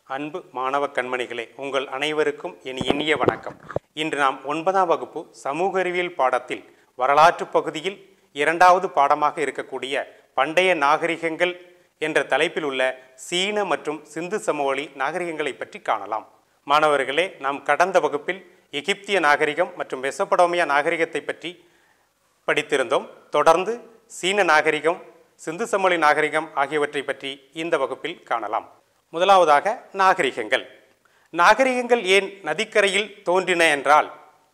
அன்பு மாணவ கண்மணிகளே உங்கள் அனைவருக்கும் என் இனிய வணக்கம் இன்று நாம் ஒன்பதாம் வகுப்பு சமூக அறிவியல் பாடத்தில் வரலாற்று பகுதியில் இரண்டாவது பாடமாக இருக்கக்கூடிய பண்டைய நாகரிகங்கள் என்ற தலைப்பில் உள்ள சீன மற்றும் சிந்து சமவெளி நாகரிகங்களை பற்றி காணலாம் மாணவர்களே நாம் கடந்த வகுப்பில் எகிப்திய நாகரிகம் மற்றும் மெசபடோமியா நாகரிகத்தை பற்றி படித்திருந்தோம் தொடர்ந்து சீன நாகரிகம் சிந்து சமவெளி நாகரிகம் ஆகியவற்றை பற்றி இந்த வகுப்பில் காணலாம் முதலாவதாக நாகரிகங்கள் நாகரிகங்கள் ஏன் நதிக்கரையில் தோன்றின என்றால்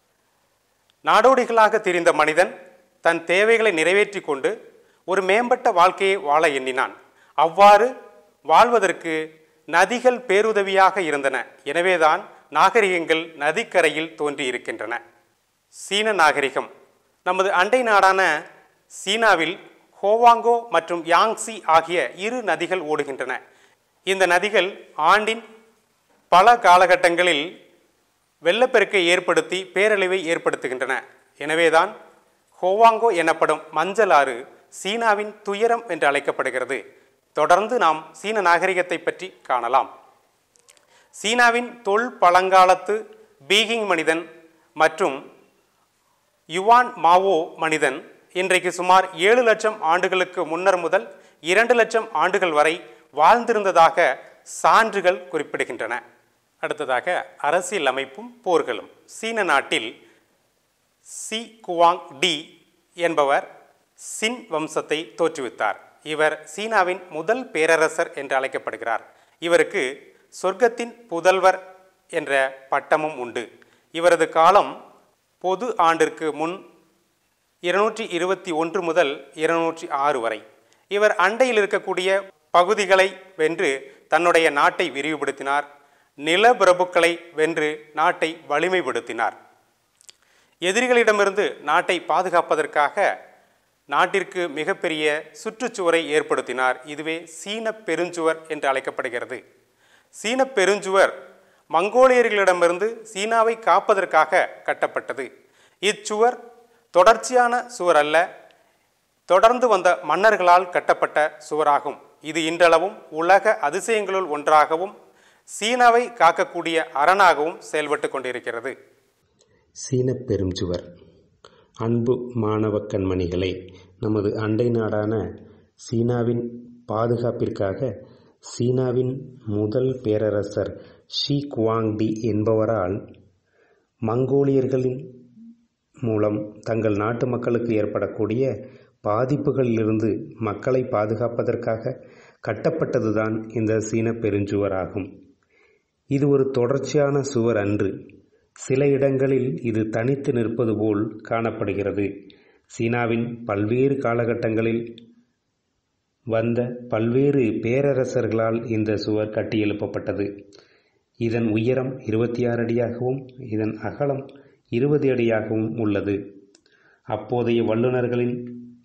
நாடோடிகளாக திரிந்த மனிதன் தன் தேவைகளை நிறைவேற்றி கொண்டு ஒரு மேம்பட்ட வாழ்க்கையை வாழ எண்ணினான் அவ்வாறு வாழ்வதற்கு நதிகள் பேருதவியாக இருந்தன எனவேதான் நாகரிகங்கள் நதிக்கரையில் தோன்றியிருக்கின்றன சீன நாகரிகம் நமது அண்டை நாடான சீனாவில் ஹோவாங்கோ மற்றும் யாங்ஸி ஆகிய இரு நதிகள் ஓடுகின்றன இந்த நதிகள் ஆண்டின் பல காலகட்டங்களில் வெள்ளப்பெருக்கை ஏற்படுத்தி பேரழிவை ஏற்படுத்துகின்றன எனவேதான் ஹோவாங்கோ எனப்படும் மஞ்சள் ஆறு சீனாவின் துயரம் என்று அழைக்கப்படுகிறது தொடர்ந்து நாம் சீன நாகரிகத்தை பற்றி காணலாம் சீனாவின் தொல் பழங்காலத்து பீகிங் மனிதன் மற்றும் யுவான் மாவோ மனிதன் இன்றைக்கு சுமார் ஏழு லட்சம் ஆண்டுகளுக்கு முன்னர் முதல் இரண்டு லட்சம் ஆண்டுகள் வரை வாழ்ந்திருந்ததாக சான்றுகள் குறிப்பிடுகின்றன அடுத்ததாக அரசியல் அமைப்பும் போர்களும் சீன நாட்டில் சி குவாங் டி என்பவர் சின் வம்சத்தை தோற்றுவித்தார் இவர் சீனாவின் முதல் பேரரசர் என்று அழைக்கப்படுகிறார் இவருக்கு சொர்க்கத்தின் புதல்வர் என்ற பட்டமும் உண்டு இவரது காலம் பொது ஆண்டிற்கு முன் இருநூற்றி இருபத்தி ஒன்று முதல் இருநூற்றி ஆறு வரை இவர் அண்டையில் இருக்கக்கூடிய பகுதிகளை வென்று தன்னுடைய நாட்டை விரிவுபடுத்தினார் நிலப்பிரபுக்களை வென்று நாட்டை வலிமைப்படுத்தினார் எதிரிகளிடமிருந்து நாட்டை பாதுகாப்பதற்காக நாட்டிற்கு மிகப்பெரிய சுற்றுச்சுவரை ஏற்படுத்தினார் இதுவே சீன பெருஞ்சுவர் என்று அழைக்கப்படுகிறது சீன பெருஞ்சுவர் மங்கோலியர்களிடமிருந்து சீனாவை காப்பதற்காக கட்டப்பட்டது இச்சுவர் தொடர்ச்சியான சுவர் அல்ல தொடர்ந்து வந்த மன்னர்களால் கட்டப்பட்ட சுவராகும் இது இன்றளவும் உலக அதிசயங்களுள் ஒன்றாகவும் சீனாவை காக்கக்கூடிய அரணாகவும் செயல்பட்டு கொண்டிருக்கிறது சீன பெருஞ்சுவர் அன்பு மாணவ கண்மணிகளே நமது அண்டை நாடான சீனாவின் பாதுகாப்பிற்காக சீனாவின் முதல் பேரரசர் ஷி குவாங்டி என்பவரால் மங்கோலியர்களின் மூலம் தங்கள் நாட்டு மக்களுக்கு ஏற்படக்கூடிய பாதிப்புகளிலிருந்து மக்களை பாதுகாப்பதற்காக கட்டப்பட்டதுதான் இந்த சீன பெருஞ்சுவர் ஆகும் இது ஒரு தொடர்ச்சியான சுவர் அன்று சில இடங்களில் இது தனித்து நிற்பது போல் காணப்படுகிறது சீனாவின் பல்வேறு காலகட்டங்களில் வந்த பல்வேறு பேரரசர்களால் இந்த சுவர் கட்டியெழுப்பப்பட்டது இதன் உயரம் இருபத்தி ஆறு அடியாகவும் இதன் அகலம் இருபது அடியாகவும் உள்ளது அப்போதைய வல்லுநர்களின்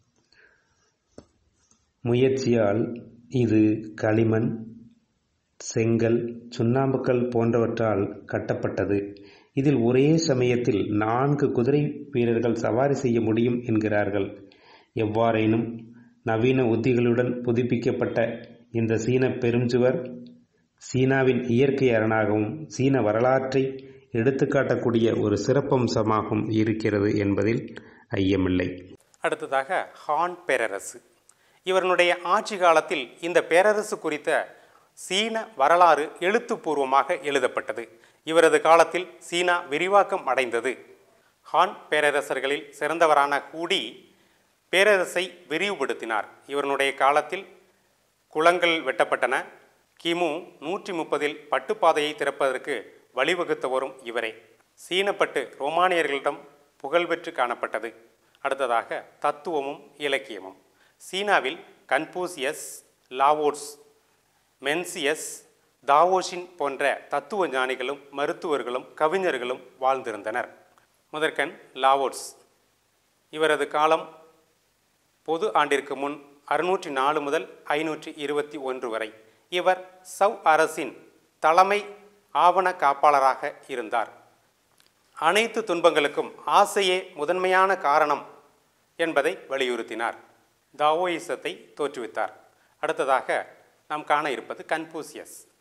முயற்சியால் இது களிமண் செங்கல் சுண்ணாம்புக்கல் போன்றவற்றால் கட்டப்பட்டது இதில் ஒரே சமயத்தில் நான்கு குதிரை வீரர்கள் சவாரி செய்ய முடியும் என்கிறார்கள் எவ்வாறேனும் நவீன உத்திகளுடன் புதுப்பிக்கப்பட்ட இந்த சீன பெருஞ்சுவர் சீனாவின் இயற்கை அரணாகவும் சீன வரலாற்றை எடுத்துக்காட்டக்கூடிய ஒரு சிறப்பம்சமாகவும் இருக்கிறது என்பதில் ஐயமில்லை அடுத்ததாக ஹான் பேரரசு இவருடைய ஆட்சி காலத்தில் இந்த பேரரசு குறித்த சீன வரலாறு எழுத்துப்பூர்வமாக எழுதப்பட்டது இவரது காலத்தில் சீனா விரிவாக்கம் அடைந்தது ஹான் பேரரசர்களில் சிறந்தவரான கூடி பேரரசை விரிவுபடுத்தினார் இவருடைய காலத்தில் குளங்கள் வெட்டப்பட்டன கிமு நூற்றி முப்பதில் பட்டுப்பாதையை திறப்பதற்கு வழிவகுத்தவரும் இவரே சீனப்பட்டு ரோமானியர்களிடம் புகழ்பெற்று காணப்பட்டது அடுத்ததாக தத்துவமும் இலக்கியமும் சீனாவில் கன்பூசியஸ் லாவோட்ஸ் மென்சியஸ் தாவோஷின் போன்ற தத்துவ ஞானிகளும் மருத்துவர்களும் கவிஞர்களும் வாழ்ந்திருந்தனர் முதற்கண் லாவோட்ஸ் இவரது காலம் பொது ஆண்டிற்கு முன் அறுநூற்றி நாலு முதல் ஐநூற்றி இருபத்தி ஒன்று வரை இவர் சவ் அரசின் தலைமை ஆவண காப்பாளராக இருந்தார் அனைத்து துன்பங்களுக்கும் ஆசையே முதன்மையான காரணம் என்பதை வலியுறுத்தினார் தாவோயிசத்தை தோற்றுவித்தார் அடுத்ததாக நாம் காண இருப்பது கன்பூசியஸ்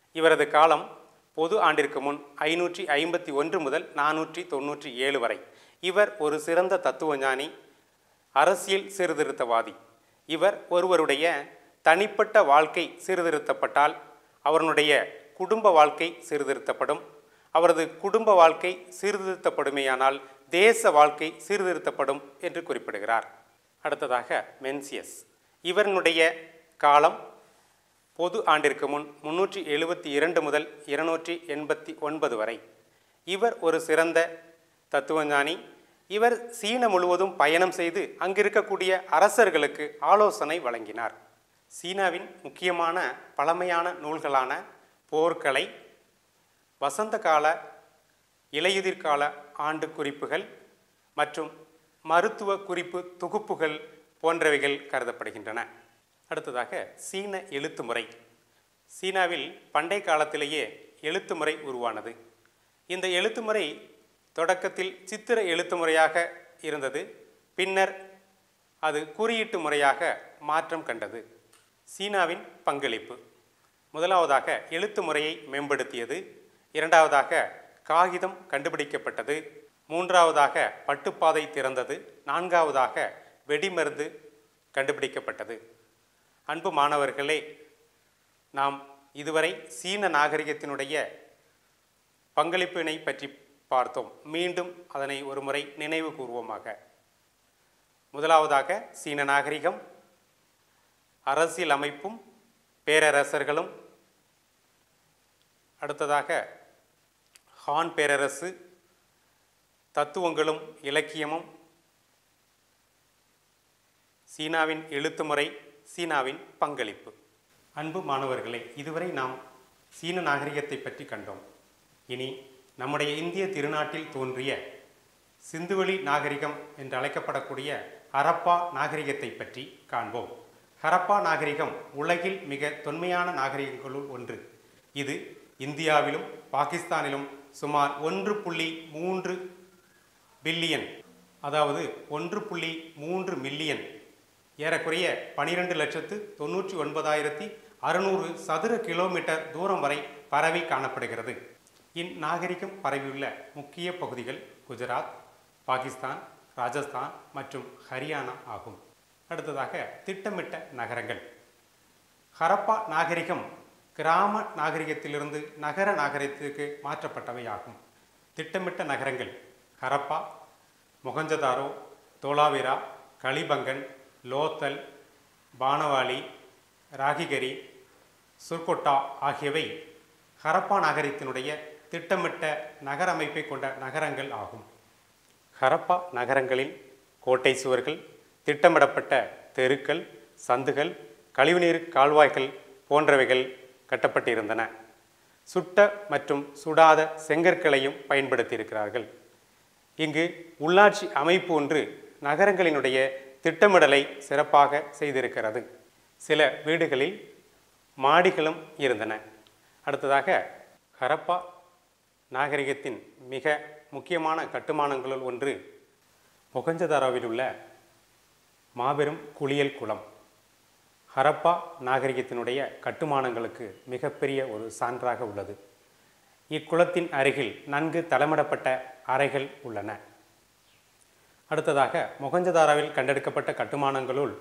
இவரது காலம் பொது ஆண்டிற்கு முன் ஐநூற்றி ஐம்பத்தி ஒன்று முதல் நானூற்றி தொண்ணூற்றி ஏழு வரை இவர் ஒரு சிறந்த தத்துவஞானி அரசியல் சீர்திருத்தவாதி இவர் ஒருவருடைய தனிப்பட்ட வாழ்க்கை சீர்திருத்தப்பட்டால் அவருடைய குடும்ப வாழ்க்கை சீர்திருத்தப்படும் அவரது குடும்ப வாழ்க்கை சீர்திருத்தப்படுமேயானால் தேச வாழ்க்கை சீர்திருத்தப்படும் என்று குறிப்பிடுகிறார் அடுத்ததாக மென்சியஸ் இவருடைய காலம் பொது ஆண்டிற்கு முன் முன்னூற்றி எழுபத்தி இரண்டு முதல் இருநூற்றி எண்பத்தி ஒன்பது வரை இவர் ஒரு சிறந்த தத்துவஞானி இவர் சீன முழுவதும் பயணம் செய்து அங்கிருக்கக்கூடிய அரசர்களுக்கு ஆலோசனை வழங்கினார் சீனாவின் முக்கியமான பழமையான நூல்களான போர்க்கலை வசந்த கால இலையுதிர்கால ஆண்டு குறிப்புகள் மற்றும் மருத்துவ குறிப்பு தொகுப்புகள் போன்றவைகள் கருதப்படுகின்றன அடுத்ததாக சீன எழுத்து முறை சீனாவில் பண்டை காலத்திலேயே எழுத்து முறை உருவானது இந்த எழுத்து முறை தொடக்கத்தில் சித்திர எழுத்து முறையாக இருந்தது பின்னர் அது குறியீட்டு முறையாக மாற்றம் கண்டது சீனாவின் பங்களிப்பு முதலாவதாக எழுத்து முறையை மேம்படுத்தியது இரண்டாவதாக காகிதம் கண்டுபிடிக்கப்பட்டது மூன்றாவதாக பட்டுப்பாதை திறந்தது நான்காவதாக வெடிமருந்து கண்டுபிடிக்கப்பட்டது அன்பு மாணவர்களே நாம் இதுவரை சீன நாகரிகத்தினுடைய பங்களிப்பினை பற்றி பார்த்தோம் மீண்டும் அதனை ஒரு முறை நினைவு கூர்வோமாக முதலாவதாக சீன நாகரிகம் அரசியல் அமைப்பும் பேரரசர்களும் அடுத்ததாக ஹான் பேரரசு தத்துவங்களும் இலக்கியமும் சீனாவின் எழுத்துமுறை சீனாவின் பங்களிப்பு அன்பு மாணவர்களே இதுவரை நாம் சீன நாகரிகத்தை பற்றி கண்டோம் இனி நம்முடைய இந்திய திருநாட்டில் தோன்றிய சிந்துவெளி நாகரிகம் என்று அழைக்கப்படக்கூடிய ஹரப்பா நாகரிகத்தை பற்றி காண்போம் ஹரப்பா நாகரிகம் உலகில் மிக தொன்மையான நாகரிகங்களுள் ஒன்று இது இந்தியாவிலும் பாகிஸ்தானிலும் சுமார் ஒன்று புள்ளி மூன்று பில்லியன் அதாவது ஒன்று புள்ளி மூன்று மில்லியன் ஏறக்குறைய பனிரெண்டு லட்சத்து தொண்ணூற்றி ஒன்பதாயிரத்தி அறுநூறு சதுர கிலோமீட்டர் தூரம் வரை பரவி காணப்படுகிறது இந்நாகரிகம் பரவியுள்ள முக்கிய பகுதிகள் குஜராத் பாகிஸ்தான் ராஜஸ்தான் மற்றும் ஹரியானா ஆகும் அடுத்ததாக திட்டமிட்ட நகரங்கள் ஹரப்பா நாகரிகம் கிராம நாகரிகத்திலிருந்து நகர நாகரிகத்திற்கு மாற்றப்பட்டவை ஆகும் திட்டமிட்ட நகரங்கள் ஹரப்பா மொகஞ்சதாரோ தோலாவிரா கலிபங்கன் லோத்தல் பானவாலி ராகிகரி சுர்கொட்டா ஆகியவை ஹரப்பா நகரத்தினுடைய திட்டமிட்ட நகர அமைப்பை கொண்ட நகரங்கள் ஆகும் ஹரப்பா நகரங்களில் கோட்டை சுவர்கள் திட்டமிடப்பட்ட தெருக்கள் சந்துகள் கழிவுநீர் கால்வாய்கள் போன்றவைகள் கட்டப்பட்டிருந்தன சுட்ட மற்றும் சுடாத செங்கற்களையும் பயன்படுத்தியிருக்கிறார்கள் இங்கு உள்ளாட்சி அமைப்பு ஒன்று நகரங்களினுடைய திட்டமிடலை சிறப்பாக செய்திருக்கிறது சில வீடுகளில் மாடிகளும் இருந்தன அடுத்ததாக ஹரப்பா நாகரிகத்தின் மிக முக்கியமான கட்டுமானங்களுள் ஒன்று மொகஞ்சதாராவில் உள்ள மாபெரும் குளியல் குளம் ஹரப்பா நாகரிகத்தினுடைய கட்டுமானங்களுக்கு மிகப்பெரிய ஒரு சான்றாக உள்ளது இக்குளத்தின் அருகில் நன்கு தளமிடப்பட்ட அறைகள் உள்ளன அடுத்ததாக மொகஞ்சதாராவில் கண்டெடுக்கப்பட்ட கட்டுமானங்களுள்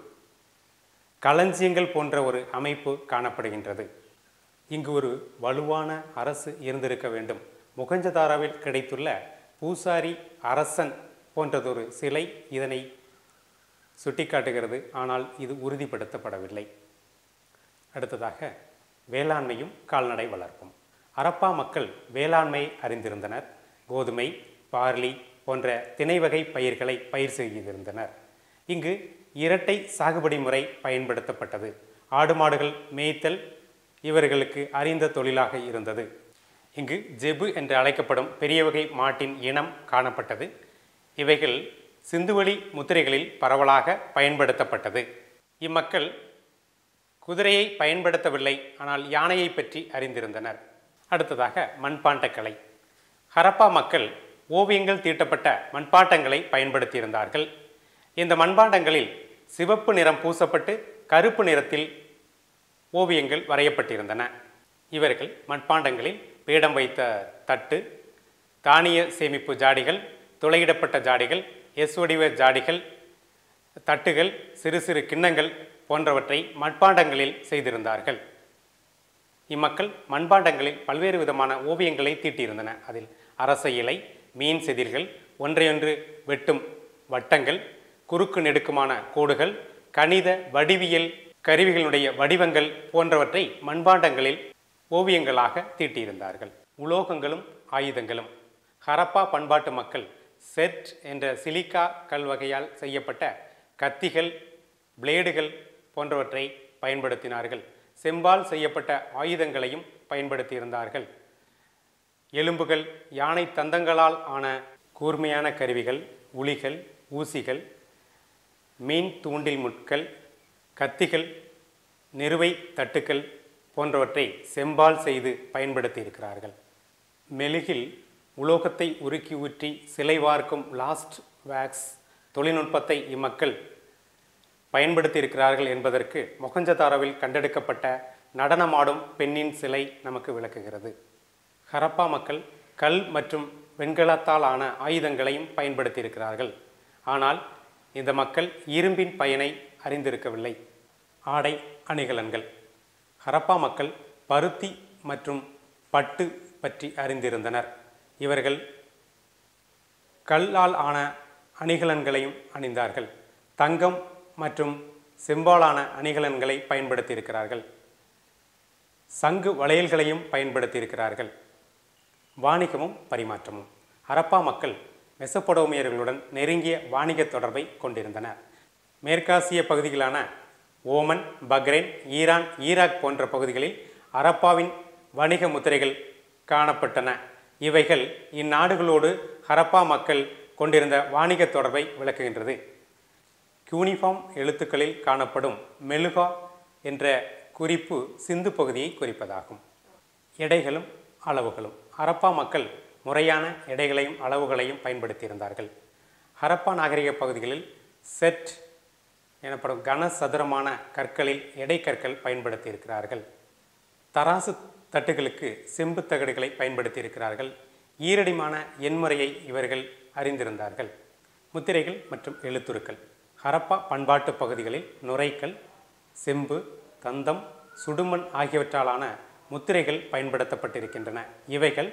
களஞ்சியங்கள் போன்ற ஒரு அமைப்பு காணப்படுகின்றது இங்கு ஒரு வலுவான அரசு இருந்திருக்க வேண்டும் முகஞ்சதாராவில் கிடைத்துள்ள பூசாரி அரசன் போன்றதொரு சிலை இதனை சுட்டிக்காட்டுகிறது ஆனால் இது உறுதிப்படுத்தப்படவில்லை அடுத்ததாக வேளாண்மையும் கால்நடை வளர்ப்பும் அரப்பா மக்கள் வேளாண்மை அறிந்திருந்தனர் கோதுமை பார்லி போன்ற திணை வகை பயிர்களை பயிர் செய்திருந்தனர் இங்கு இரட்டை சாகுபடி முறை பயன்படுத்தப்பட்டது ஆடு மாடுகள் மேய்த்தல் இவர்களுக்கு அறிந்த தொழிலாக இருந்தது இங்கு ஜெபு என்று அழைக்கப்படும் பெரிய வகை மாட்டின் இனம் காணப்பட்டது இவைகள் சிந்துவெளி முத்திரைகளில் பரவலாக பயன்படுத்தப்பட்டது இம்மக்கள் குதிரையை பயன்படுத்தவில்லை ஆனால் யானையை பற்றி அறிந்திருந்தனர் அடுத்ததாக மண்பாண்டக்கலை ஹரப்பா மக்கள் ஓவியங்கள் தீட்டப்பட்ட மண்பாண்டங்களை பயன்படுத்தியிருந்தார்கள் இந்த மண்பாண்டங்களில் சிவப்பு நிறம் பூசப்பட்டு கருப்பு நிறத்தில் ஓவியங்கள் வரையப்பட்டிருந்தன இவர்கள் மட்பாண்டங்களில் பீடம் வைத்த தட்டு தானிய சேமிப்பு ஜாடிகள் துளையிடப்பட்ட ஜாடிகள் எஸ் வடிவ ஜாடிகள் தட்டுகள் சிறு சிறு கிண்ணங்கள் போன்றவற்றை மட்பாண்டங்களில் செய்திருந்தார்கள் இம்மக்கள் மண்பாண்டங்களில் பல்வேறு விதமான ஓவியங்களை தீட்டியிருந்தன அதில் அரச இலை மீன் செதில்கள் ஒன்றையொன்று வெட்டும் வட்டங்கள் குறுக்கு நெடுக்குமான கோடுகள் கணித வடிவியல் கருவிகளுடைய வடிவங்கள் போன்றவற்றை மண்பாண்டங்களில் ஓவியங்களாக தீட்டியிருந்தார்கள் உலோகங்களும் ஆயுதங்களும் ஹரப்பா பண்பாட்டு மக்கள் செட் என்ற சிலிக்கா கல் வகையால் செய்யப்பட்ட கத்திகள் பிளேடுகள் போன்றவற்றை பயன்படுத்தினார்கள் செம்பால் செய்யப்பட்ட ஆயுதங்களையும் பயன்படுத்தியிருந்தார்கள் எலும்புகள் யானை தந்தங்களால் ஆன கூர்மையான கருவிகள் உளிகள் ஊசிகள் மீன் தூண்டில் முட்கள் கத்திகள் நிறுவை தட்டுக்கள் போன்றவற்றை செம்பால் செய்து பயன்படுத்தியிருக்கிறார்கள் மெழுகில் உலோகத்தை உருக்கி ஊற்றி சிலை வார்க்கும் லாஸ்ட் வேக்ஸ் தொழில்நுட்பத்தை இம்மக்கள் பயன்படுத்தியிருக்கிறார்கள் என்பதற்கு மொகஞ்சதாரோவில் கண்டெடுக்கப்பட்ட நடனமாடும் பெண்ணின் சிலை நமக்கு விளக்குகிறது ஹரப்பா மக்கள் கல் மற்றும் வெண்கலத்தால் ஆன ஆயுதங்களையும் பயன்படுத்தியிருக்கிறார்கள் ஆனால் இந்த மக்கள் இரும்பின் பயனை அறிந்திருக்கவில்லை ஆடை அணிகலன்கள் ஹரப்பா மக்கள் பருத்தி மற்றும் பட்டு பற்றி அறிந்திருந்தனர் இவர்கள் கல்லால் ஆன அணிகலன்களையும் அணிந்தார்கள் தங்கம் மற்றும் செம்பாலான அணிகலன்களை பயன்படுத்தியிருக்கிறார்கள் சங்கு வளையல்களையும் பயன்படுத்தியிருக்கிறார்கள் வாணிகமும் பரிமாற்றமும் ஹரப்பா மக்கள் மெசப்படோமியர்களுடன் நெருங்கிய வாணிக தொடர்பை கொண்டிருந்தனர் மேற்காசிய பகுதிகளான ஓமன் பக்ரைன் ஈரான் ஈராக் போன்ற பகுதிகளில் ஹரப்பாவின் வணிக முத்திரைகள் காணப்பட்டன இவைகள் இந்நாடுகளோடு ஹரப்பா மக்கள் கொண்டிருந்த வாணிக தொடர்பை விளக்குகின்றது யூனிஃபார்ம் எழுத்துக்களில் காணப்படும் மெழுகா என்ற குறிப்பு சிந்து பகுதியை குறிப்பதாகும் எடைகளும் அளவுகளும் ஹரப்பா மக்கள் முறையான எடைகளையும் அளவுகளையும் பயன்படுத்தியிருந்தார்கள் ஹரப்பா நாகரிக பகுதிகளில் செட் எனப்படும் கனசதுரமான கற்களில் எடை கற்கள் பயன்படுத்தியிருக்கிறார்கள் தராசு தட்டுகளுக்கு செம்பு தகடுகளை பயன்படுத்தியிருக்கிறார்கள் ஈரடிமான எண்முறையை இவர்கள் அறிந்திருந்தார்கள் முத்திரைகள் மற்றும் எழுத்துருக்கள் ஹரப்பா பண்பாட்டு பகுதிகளில் நுரைக்கல் செம்பு தந்தம் சுடுமண் ஆகியவற்றாலான முத்திரைகள் பயன்படுத்தப்பட்டிருக்கின்றன இவைகள்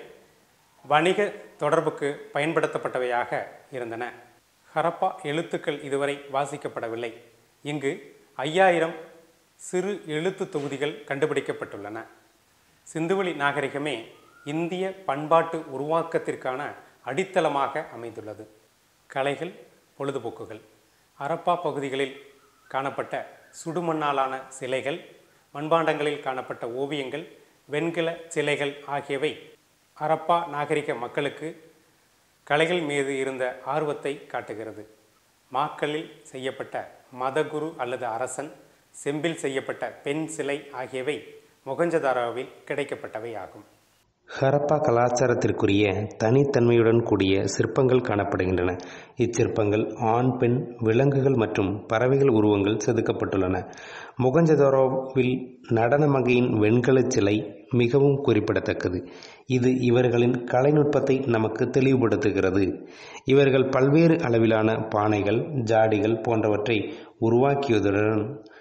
வணிக தொடர்புக்கு பயன்படுத்தப்பட்டவையாக இருந்தன ஹரப்பா எழுத்துக்கள் இதுவரை வாசிக்கப்படவில்லை இங்கு ஐயாயிரம் சிறு எழுத்து தொகுதிகள் கண்டுபிடிக்கப்பட்டுள்ளன சிந்துவெளி நாகரிகமே இந்திய பண்பாட்டு உருவாக்கத்திற்கான அடித்தளமாக அமைந்துள்ளது கலைகள் பொழுதுபோக்குகள் அரப்பா பகுதிகளில் காணப்பட்ட சுடுமண்ணாலான சிலைகள் மண்பாண்டங்களில் காணப்பட்ட ஓவியங்கள் வெண்கல சிலைகள் ஆகியவை அரப்பா நாகரிக மக்களுக்கு கலைகள் மீது இருந்த ஆர்வத்தை காட்டுகிறது மாக்களில் செய்யப்பட்ட மதகுரு அல்லது அரசன் செம்பில் செய்யப்பட்ட பெண் சிலை ஆகியவை மொகஞ்சதாரோவில் கிடைக்கப்பட்டவை ஆகும் ஹரப்பா கலாச்சாரத்திற்குரிய தனித்தன்மையுடன் கூடிய சிற்பங்கள் காணப்படுகின்றன இச்சிற்பங்கள் ஆண் பெண் விலங்குகள் மற்றும் பறவைகள் உருவங்கள் செதுக்கப்பட்டுள்ளன மொகஞ்சதாரோவில் நடனமகையின் வெண்கலச் சிலை மிகவும் குறிப்பிடத்தக்கது இது இவர்களின் கலைநுட்பத்தை நமக்கு தெளிவுபடுத்துகிறது இவர்கள் பல்வேறு அளவிலான பானைகள் ஜாடிகள் போன்றவற்றை உருவாக்கியதுடன்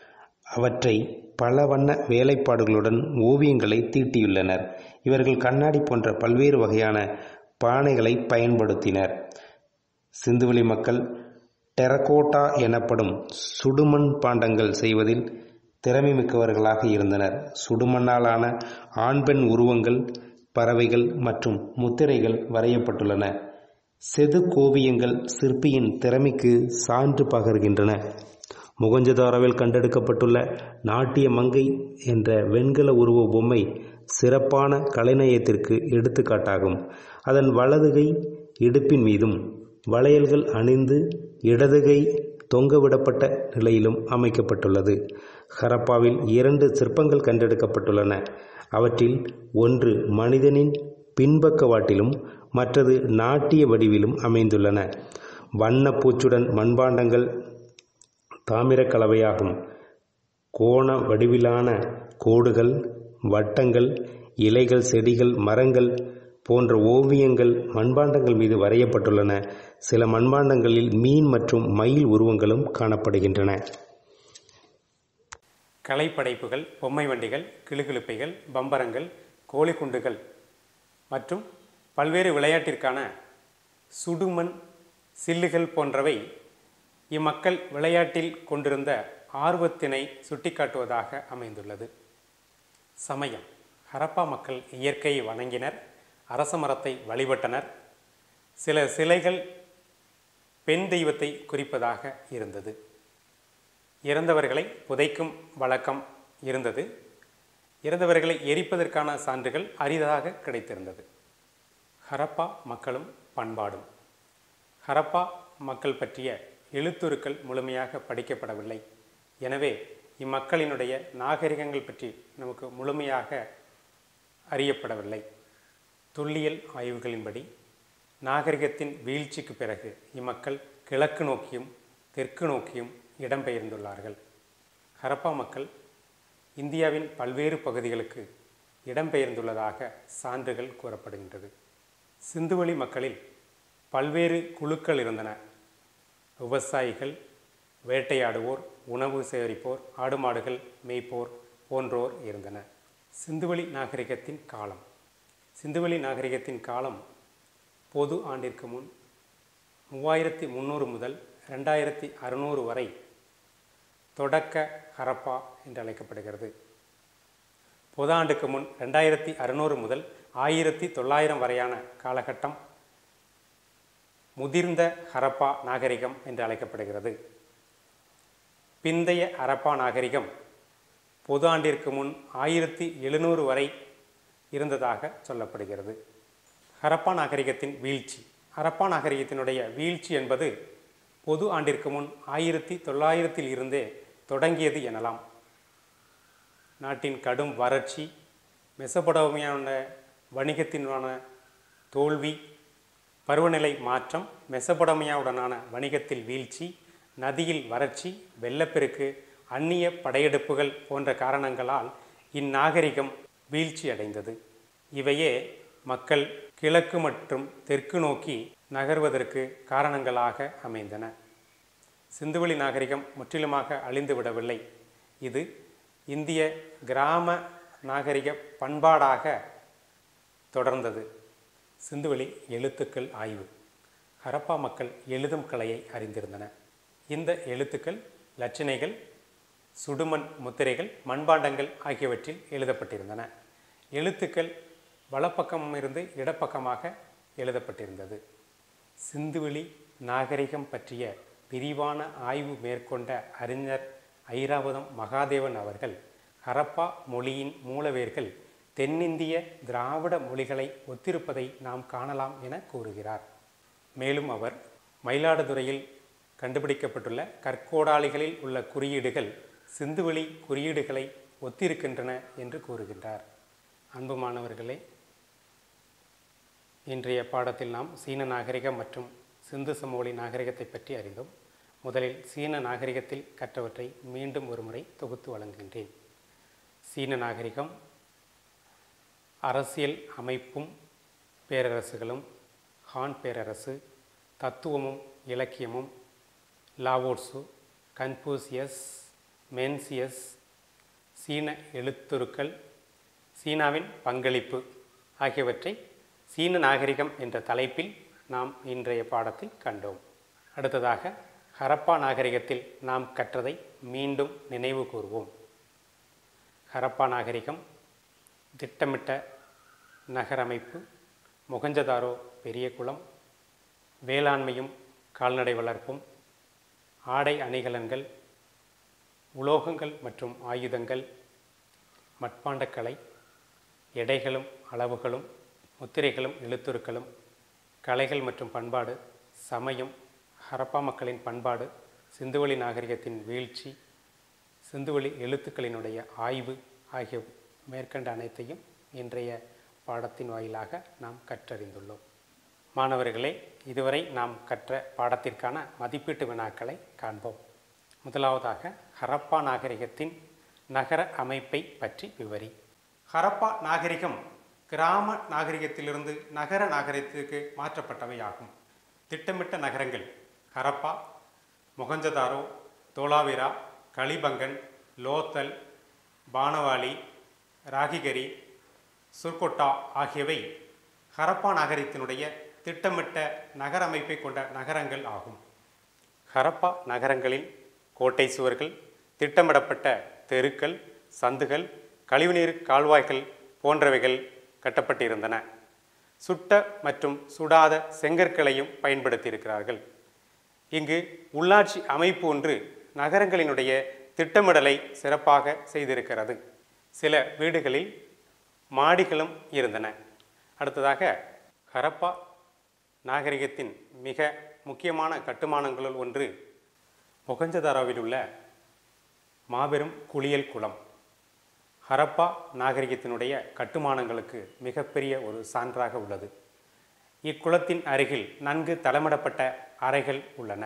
அவற்றை பல வண்ண வேலைப்பாடுகளுடன் ஓவியங்களை தீட்டியுள்ளனர் இவர்கள் கண்ணாடி போன்ற பல்வேறு வகையான பானைகளை பயன்படுத்தினர் சிந்துவெளி மக்கள் டெரகோட்டா எனப்படும் சுடுமண் பாண்டங்கள் செய்வதில் திறமை மிக்கவர்களாக இருந்தனர் சுடுமண்ணாலான ஆண் பெண் உருவங்கள் பறவைகள் மற்றும் முத்திரைகள் வரையப்பட்டுள்ளன செதுக்கோவியங்கள் சிற்பியின் திறமைக்கு சான்று பகர்கின்றன முகஞ்சதாரோவில் கண்டெடுக்கப்பட்டுள்ள நாட்டிய மங்கை என்ற வெண்கல உருவ பொம்மை சிறப்பான கலைநயத்திற்கு எடுத்துக்காட்டாகும் அதன் வலதுகை இடுப்பின் மீதும் வளையல்கள் அணிந்து இடதுகை தொங்கவிடப்பட்ட நிலையிலும் அமைக்கப்பட்டுள்ளது ஹரப்பாவில் இரண்டு சிற்பங்கள் கண்டெடுக்கப்பட்டுள்ளன அவற்றில் ஒன்று மனிதனின் பின்பக்க வாட்டிலும் மற்றது நாட்டிய வடிவிலும் அமைந்துள்ளன வண்ணப்பூச்சுடன் மண்பாண்டங்கள் தாமிர கலவையாகும் கோண வடிவிலான கோடுகள் வட்டங்கள் இலைகள் செடிகள் மரங்கள் போன்ற ஓவியங்கள் மண்பாண்டங்கள் மீது வரையப்பட்டுள்ளன சில மண்பாண்டங்களில் மீன் மற்றும் மயில் உருவங்களும் காணப்படுகின்றன கலைப்படைப்புகள் பொம்மை வண்டிகள் கிளுகிழுப்பைகள் பம்பரங்கள் கோழிக்குண்டுகள் மற்றும் பல்வேறு விளையாட்டிற்கான சுடுமண் சில்லுகள் போன்றவை இம்மக்கள் விளையாட்டில் கொண்டிருந்த ஆர்வத்தினை சுட்டிக்காட்டுவதாக அமைந்துள்ளது சமயம் ஹரப்பா மக்கள் இயற்கையை வணங்கினர் அரச மரத்தை வழிபட்டனர் சில சிலைகள் பெண் தெய்வத்தை குறிப்பதாக இருந்தது இறந்தவர்களை புதைக்கும் வழக்கம் இருந்தது இறந்தவர்களை எரிப்பதற்கான சான்றுகள் அரிதாக கிடைத்திருந்தது ஹரப்பா மக்களும் பண்பாடும் ஹரப்பா மக்கள் பற்றிய எழுத்துருக்கள் முழுமையாக படிக்கப்படவில்லை எனவே இம்மக்களினுடைய நாகரிகங்கள் பற்றி நமக்கு முழுமையாக அறியப்படவில்லை தொல்லியல் ஆய்வுகளின்படி நாகரிகத்தின் வீழ்ச்சிக்கு பிறகு இம்மக்கள் கிழக்கு நோக்கியும் தெற்கு நோக்கியும் இடம்பெயர்ந்துள்ளார்கள் ஹரப்பா மக்கள் இந்தியாவின் பல்வேறு பகுதிகளுக்கு இடம்பெயர்ந்துள்ளதாக சான்றுகள் கூறப்படுகின்றது சிந்துவெளி மக்களில் பல்வேறு குழுக்கள் இருந்தன விவசாயிகள் வேட்டையாடுவோர் உணவு சேகரிப்போர் ஆடு மாடுகள் மேய்ப்போர் போன்றோர் இருந்தனர் சிந்துவெளி நாகரிகத்தின் காலம் சிந்துவெளி நாகரிகத்தின் காலம் பொது ஆண்டிற்கு முன் மூவாயிரத்தி முந்நூறு முதல் ரெண்டாயிரத்தி அறுநூறு வரை தொடக்க ஹரப்பா என்று அழைக்கப்படுகிறது பொது ஆண்டுக்கு முன் ரெண்டாயிரத்தி அறுநூறு முதல் ஆயிரத்தி தொள்ளாயிரம் வரையான காலகட்டம் முதிர்ந்த ஹரப்பா நாகரிகம் என்று அழைக்கப்படுகிறது பிந்தைய ஹரப்பா நாகரிகம் பொது ஆண்டிற்கு முன் ஆயிரத்தி எழுநூறு வரை இருந்ததாக சொல்லப்படுகிறது ஹரப்பா நாகரிகத்தின் வீழ்ச்சி ஹரப்பா நாகரிகத்தினுடைய வீழ்ச்சி என்பது பொது ஆண்டிற்கு முன் ஆயிரத்தி தொள்ளாயிரத்தில் இருந்தே தொடங்கியது எனலாம் நாட்டின் கடும் வறட்சி மெசபடோமியான வணிகத்தினான தோல்வி பருவநிலை மாற்றம் மெசபடோமியாவுடனான வணிகத்தில் வீழ்ச்சி நதியில் வறட்சி வெள்ளப்பெருக்கு அந்நிய படையெடுப்புகள் போன்ற காரணங்களால் இந்நாகரிகம் வீழ்ச்சி அடைந்தது இவையே மக்கள் கிழக்கு மற்றும் தெற்கு நோக்கி நகர்வதற்கு காரணங்களாக அமைந்தன சிந்துவெளி நாகரிகம் முற்றிலுமாக அழிந்துவிடவில்லை இது இந்திய கிராம நாகரிக பண்பாடாக தொடர்ந்தது சிந்துவெளி எழுத்துக்கள் ஆய்வு ஹரப்பா மக்கள் எழுதும் கலையை அறிந்திருந்தன இந்த எழுத்துக்கள் லட்சணைகள் சுடுமண் முத்திரைகள் மண்பாண்டங்கள் ஆகியவற்றில் எழுதப்பட்டிருந்தன எழுத்துக்கள் வலப்பக்கம் இருந்து இடப்பக்கமாக எழுதப்பட்டிருந்தது சிந்துவெளி நாகரிகம் பற்றிய விரிவான ஆய்வு மேற்கொண்ட அறிஞர் ஐராவதம் மகாதேவன் அவர்கள் ஹரப்பா மொழியின் மூலவேர்கள் தென்னிந்திய திராவிட மொழிகளை ஒத்திருப்பதை நாம் காணலாம் என கூறுகிறார் மேலும் அவர் மயிலாடுதுறையில் கண்டுபிடிக்கப்பட்டுள்ள கற்கோடாளிகளில் உள்ள குறியீடுகள் சிந்துவெளி குறியீடுகளை ஒத்திருக்கின்றன என்று கூறுகின்றார் அன்பு மாணவர்களே இன்றைய பாடத்தில் நாம் சீன நாகரிகம் மற்றும் சிந்து சமவெளி நாகரிகத்தை பற்றி அறிந்தோம் முதலில் சீன நாகரிகத்தில் கற்றவற்றை மீண்டும் ஒருமுறை தொகுத்து வழங்குகின்றேன் சீன நாகரிகம் அரசியல் அமைப்பும் பேரரசுகளும் ஹான் பேரரசு தத்துவமும் இலக்கியமும் லாவோட்சு கன்பூசியஸ் மென்சியஸ் சீன எழுத்துருக்கள் சீனாவின் பங்களிப்பு ஆகியவற்றை சீன நாகரிகம் என்ற தலைப்பில் நாம் இன்றைய பாடத்தில் கண்டோம் அடுத்ததாக ஹரப்பா நாகரிகத்தில் நாம் கற்றதை மீண்டும் நினைவு கூர்வோம் ஹரப்பா நாகரிகம் திட்டமிட்ட நகரமைப்பு மொகஞ்சதாரோ பெரிய குளம் வேளாண்மையும் கால்நடை வளர்ப்பும் ஆடை அணிகலன்கள் உலோகங்கள் மற்றும் ஆயுதங்கள் மட்பாண்டக்கலை எடைகளும் அளவுகளும் முத்திரைகளும் எழுத்துருக்களும் கலைகள் மற்றும் பண்பாடு சமயம் ஹரப்பா மக்களின் பண்பாடு சிந்துவெளி நாகரிகத்தின் வீழ்ச்சி சிந்துவெளி எழுத்துக்களினுடைய ஆய்வு ஆகிய மேற்கண்ட அனைத்தையும் இன்றைய பாடத்தின் வாயிலாக நாம் கற்றறிந்துள்ளோம் மாணவர்களே இதுவரை நாம் கற்ற பாடத்திற்கான மதிப்பீட்டு வினாக்களை காண்போம் முதலாவதாக ஹரப்பா நாகரிகத்தின் நகர அமைப்பை பற்றி விவரி ஹரப்பா நாகரிகம் கிராம நாகரிகத்திலிருந்து நகர நாகரிகத்திற்கு மாற்றப்பட்டவை ஆகும் திட்டமிட்ட நகரங்கள் ஹரப்பா மொகஞ்சதாரோ தோலாவிரா கலிபங்கன் லோத்தல் பானவாலி ராகிகரி சுர்கொட்டா ஆகியவை ஹரப்பா நகரத்தினுடைய திட்டமிட்ட நகர அமைப்பை கொண்ட நகரங்கள் ஆகும் ஹரப்பா நகரங்களில் கோட்டை சுவர்கள் திட்டமிடப்பட்ட தெருக்கள் சந்துகள் கழிவுநீர் கால்வாய்கள் போன்றவைகள் கட்டப்பட்டிருந்தன சுட்ட மற்றும் சுடாத செங்கற்களையும் பயன்படுத்தியிருக்கிறார்கள் இங்கு உள்ளாட்சி அமைப்பு ஒன்று நகரங்களினுடைய திட்டமிடலை சிறப்பாக செய்திருக்கிறது சில வீடுகளில் மாடிகளும் இருந்தன அடுத்ததாக ஹரப்பா நாகரிகத்தின் மிக முக்கியமான கட்டுமானங்களுள் ஒன்று மொகஞ்சதாராவில் உள்ள மாபெரும் குளியல் குளம் ஹரப்பா நாகரிகத்தினுடைய கட்டுமானங்களுக்கு மிகப்பெரிய ஒரு சான்றாக உள்ளது இக்குளத்தின் அருகில் நன்கு தளமிடப்பட்ட அறைகள் உள்ளன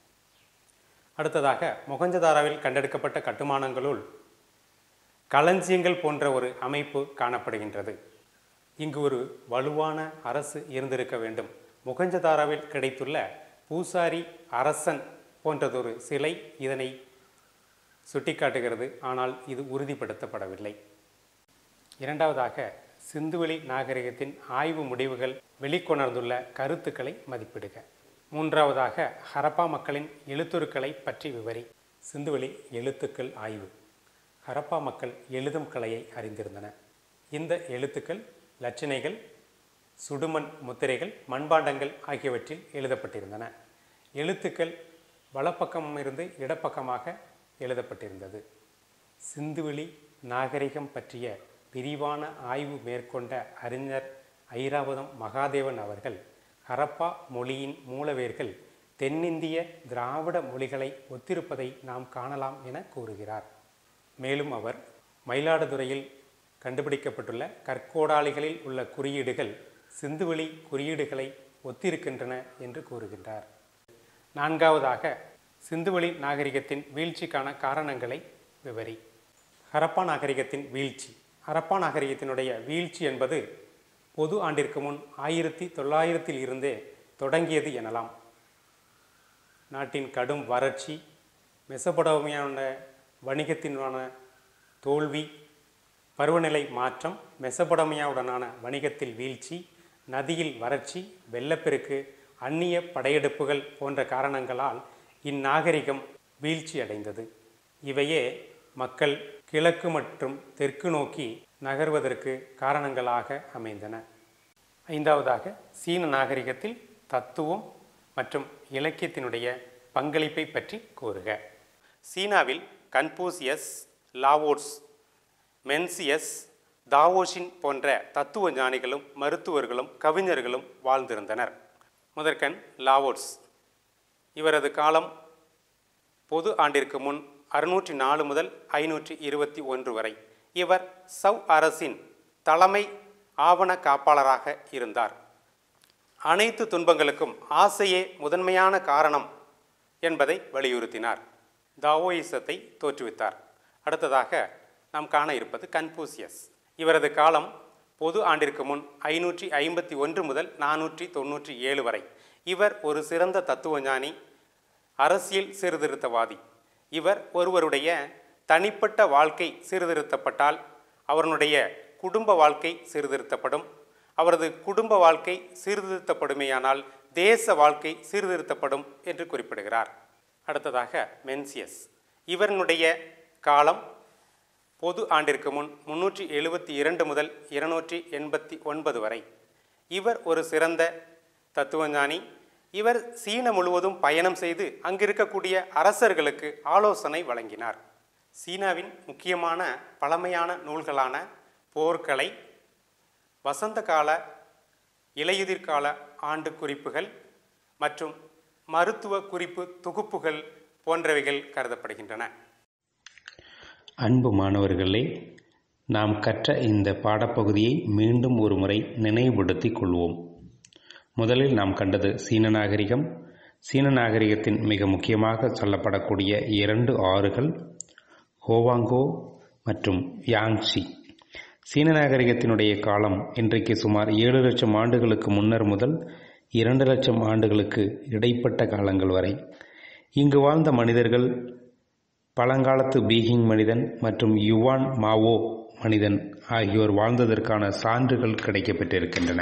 அடுத்ததாக மொகஞ்சதாராவில் கண்டெடுக்கப்பட்ட கட்டுமானங்களுள் களஞ்சியங்கள் போன்ற ஒரு அமைப்பு காணப்படுகின்றது இங்கு ஒரு வலுவான அரசு இருந்திருக்க வேண்டும் முகஞ்சதாராவில் கிடைத்துள்ள பூசாரி அரசன் போன்றதொரு சிலை இதனை சுட்டிக்காட்டுகிறது ஆனால் இது உறுதிப்படுத்தப்படவில்லை இரண்டாவதாக சிந்துவெளி நாகரிகத்தின் ஆய்வு முடிவுகள் வெளிக்கொணர்ந்துள்ள கருத்துக்களை மதிப்பிடுக மூன்றாவதாக ஹரப்பா மக்களின் எழுத்துருக்களை பற்றி விவரி சிந்துவெளி எழுத்துக்கள் ஆய்வு ஹரப்பா மக்கள் எழுதும் கலையை அறிந்திருந்தன இந்த எழுத்துக்கள் லட்சணைகள் சுடுமண் முத்திரைகள் மண்பாண்டங்கள் ஆகியவற்றில் எழுதப்பட்டிருந்தன எழுத்துக்கள் வலப்பக்கமிருந்து இடப்பக்கமாக எழுதப்பட்டிருந்தது சிந்துவெளி நாகரிகம் பற்றிய விரிவான ஆய்வு மேற்கொண்ட அறிஞர் ஐராவதம் மகாதேவன் அவர்கள் ஹரப்பா மொழியின் மூலவேர்கள் தென்னிந்திய திராவிட மொழிகளை ஒத்திருப்பதை நாம் காணலாம் என கூறுகிறார் மேலும் அவர் மயிலாடுதுறையில் கண்டுபிடிக்கப்பட்டுள்ள கற்கோடாளிகளில் உள்ள குறியீடுகள் சிந்துவெளி குறியீடுகளை ஒத்திருக்கின்றன என்று கூறுகின்றார் நான்காவதாக சிந்துவெளி நாகரிகத்தின் வீழ்ச்சிக்கான காரணங்களை விவரி ஹரப்பா நாகரிகத்தின் வீழ்ச்சி ஹரப்பா நாகரிகத்தினுடைய வீழ்ச்சி என்பது பொது ஆண்டிற்கு முன் ஆயிரத்தி தொள்ளாயிரத்தில் இருந்தே தொடங்கியது எனலாம் நாட்டின் கடும் வறட்சி மெசபடோமியான வணிகத்தினான தோல்வி பருவநிலை மாற்றம் மெசபடோமியாவுடனான வணிகத்தில் வீழ்ச்சி நதியில் வறட்சி வெள்ளப்பெருக்கு அந்நிய படையெடுப்புகள் போன்ற காரணங்களால் இந்நாகரிகம் வீழ்ச்சி அடைந்தது இவையே மக்கள் கிழக்கு மற்றும் தெற்கு நோக்கி நகர்வதற்கு காரணங்களாக அமைந்தன ஐந்தாவதாக சீன நாகரிகத்தில் தத்துவம் மற்றும் இலக்கியத்தினுடைய பங்களிப்பை பற்றி கூறுக சீனாவில் கன்பூசியஸ் லாவோட்ஸ் மென்சியஸ் தாவோஷின் போன்ற தத்துவ ஞானிகளும் மருத்துவர்களும் கவிஞர்களும் வாழ்ந்திருந்தனர் முதற்கண் லாவோட்ஸ் இவரது காலம் பொது ஆண்டிற்கு முன் அறுநூற்றி நாலு முதல் ஐநூற்றி இருபத்தி ஒன்று வரை இவர் சவ் அரசின் தலைமை ஆவண காப்பாளராக இருந்தார் அனைத்து துன்பங்களுக்கும் ஆசையே முதன்மையான காரணம் என்பதை வலியுறுத்தினார் தாவோயிசத்தை தோற்றுவித்தார் அடுத்ததாக நாம் காண இருப்பது கன்பூசியஸ் இவரது காலம் பொது ஆண்டிற்கு முன் ஐநூற்றி ஐம்பத்தி ஒன்று முதல் நானூற்றி தொண்ணூற்றி ஏழு வரை இவர் ஒரு சிறந்த தத்துவஞானி அரசியல் சீர்திருத்தவாதி இவர் ஒருவருடைய தனிப்பட்ட வாழ்க்கை சீர்திருத்தப்பட்டால் அவருடைய குடும்ப வாழ்க்கை சீர்திருத்தப்படும் அவரது குடும்ப வாழ்க்கை சீர்திருத்தப்படுமேயானால் தேச வாழ்க்கை சீர்திருத்தப்படும் என்று குறிப்பிடுகிறார் அடுத்ததாக மென்சியஸ் இவருடைய காலம் பொது ஆண்டிற்கு முன் முன்னூற்றி எழுபத்தி இரண்டு முதல் இருநூற்றி எண்பத்தி ஒன்பது வரை இவர் ஒரு சிறந்த தத்துவஞானி இவர் சீன முழுவதும் பயணம் செய்து அங்கிருக்கக்கூடிய அரசர்களுக்கு ஆலோசனை வழங்கினார் சீனாவின் முக்கியமான பழமையான நூல்களான போர்க்கலை வசந்த கால இலையுதிர்கால ஆண்டு குறிப்புகள் மற்றும் மருத்துவ குறிப்பு தொகுப்புகள் போன்றவைகள் கருதப்படுகின்றன அன்பு மாணவர்களே நாம் கற்ற இந்த பாடப்பகுதியை மீண்டும் ஒரு முறை நினைவுபடுத்திக் கொள்வோம் முதலில் நாம் கண்டது சீன நாகரிகம் சீன நாகரிகத்தின் மிக முக்கியமாக சொல்லப்படக்கூடிய இரண்டு ஆறுகள் ஹோவாங்கோ மற்றும் யாங்ஷி சீன நாகரிகத்தினுடைய காலம் இன்றைக்கு சுமார் ஏழு லட்சம் ஆண்டுகளுக்கு முன்னர் முதல் இரண்டு லட்சம் ஆண்டுகளுக்கு இடைப்பட்ட காலங்கள் வரை இங்கு வாழ்ந்த மனிதர்கள் பழங்காலத்து பீகிங் மனிதன் மற்றும் யுவான் மாவோ மனிதன் ஆகியோர் வாழ்ந்ததற்கான சான்றுகள் கிடைக்கப்பெற்றிருக்கின்றன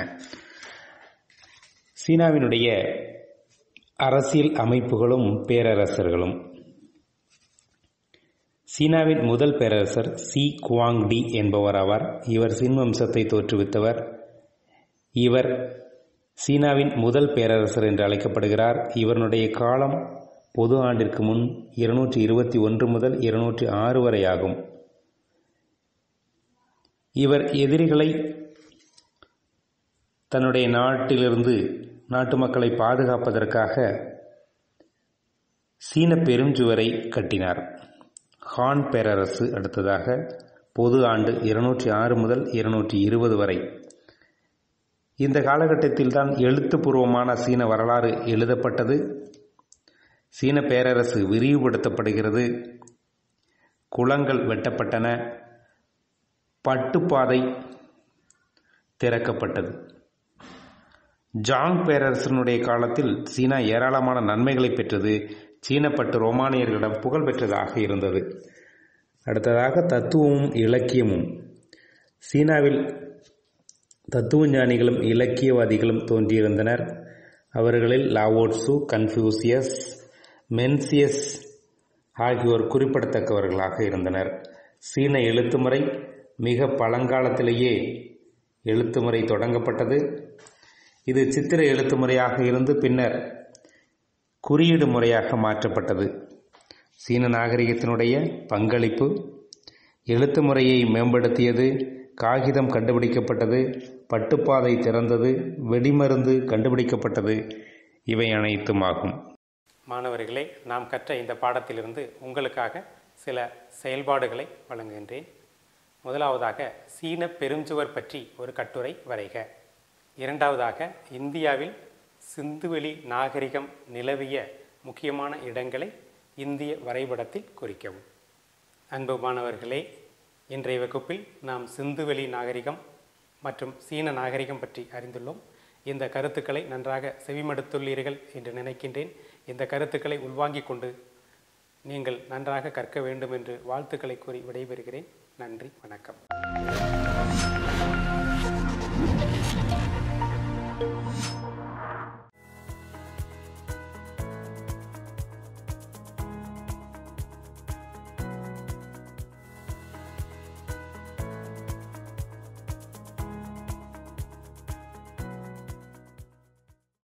சீனாவினுடைய அரசியல் அமைப்புகளும் பேரரசர்களும் சீனாவின் முதல் பேரரசர் சி குவாங்டி என்பவர் ஆவார் இவர் சின் வம்சத்தை தோற்றுவித்தவர் இவர் சீனாவின் முதல் பேரரசர் என்று அழைக்கப்படுகிறார் இவருடைய காலம் பொது ஆண்டிற்கு முன் இருநூற்றி இருபத்தி ஒன்று முதல் இருநூற்றி ஆறு வரை ஆகும் இவர் எதிரிகளை தன்னுடைய நாட்டிலிருந்து நாட்டு மக்களை பாதுகாப்பதற்காக சீன பெருஞ்சுவரை கட்டினார் ஹான் பேரரசு அடுத்ததாக பொது ஆண்டு இருநூற்றி ஆறு முதல் இருநூற்றி இருபது வரை இந்த காலகட்டத்தில் தான் எழுத்துப்பூர்வமான சீன வரலாறு எழுதப்பட்டது சீன பேரரசு விரிவுபடுத்தப்படுகிறது குளங்கள் வெட்டப்பட்டன பட்டுப்பாதை திறக்கப்பட்டது ஜாங் பேரரசனுடைய காலத்தில் சீனா ஏராளமான நன்மைகளை பெற்றது சீனப்பட்டு ரோமானியர்களிடம் புகழ் பெற்றதாக இருந்தது அடுத்ததாக தத்துவமும் இலக்கியமும் சீனாவில் தத்துவ ஞானிகளும் இலக்கியவாதிகளும் தோன்றியிருந்தனர் அவர்களில் லாவோட்சு கன்ஃபியூசியஸ் மென்சியஸ் ஆகியோர் குறிப்பிடத்தக்கவர்களாக இருந்தனர் சீன எழுத்துமுறை மிக பழங்காலத்திலேயே எழுத்துமுறை தொடங்கப்பட்டது இது சித்திர எழுத்துமுறையாக இருந்து பின்னர் குறியீடு முறையாக மாற்றப்பட்டது சீன நாகரிகத்தினுடைய பங்களிப்பு எழுத்து முறையை மேம்படுத்தியது காகிதம் கண்டுபிடிக்கப்பட்டது பட்டுப்பாதை திறந்தது வெடிமருந்து கண்டுபிடிக்கப்பட்டது இவை அனைத்தும் ஆகும் மாணவர்களே நாம் கற்ற இந்த பாடத்திலிருந்து உங்களுக்காக சில செயல்பாடுகளை வழங்குகின்றேன் முதலாவதாக சீன பெருஞ்சுவர் பற்றி ஒரு கட்டுரை வரைக இரண்டாவதாக இந்தியாவில் சிந்துவெளி நாகரிகம் நிலவிய முக்கியமான இடங்களை இந்திய வரைபடத்தில் குறிக்கவும் அன்பு மாணவர்களே இன்றைய வகுப்பில் நாம் சிந்துவெளி நாகரிகம் மற்றும் சீன நாகரிகம் பற்றி அறிந்துள்ளோம் இந்த கருத்துக்களை நன்றாக செவிமடுத்துள்ளீர்கள் என்று நினைக்கின்றேன் இந்த கருத்துக்களை உள்வாங்கிக் கொண்டு நீங்கள் நன்றாக கற்க வேண்டும் என்று வாழ்த்துக்களை கூறி விடைபெறுகிறேன் நன்றி வணக்கம்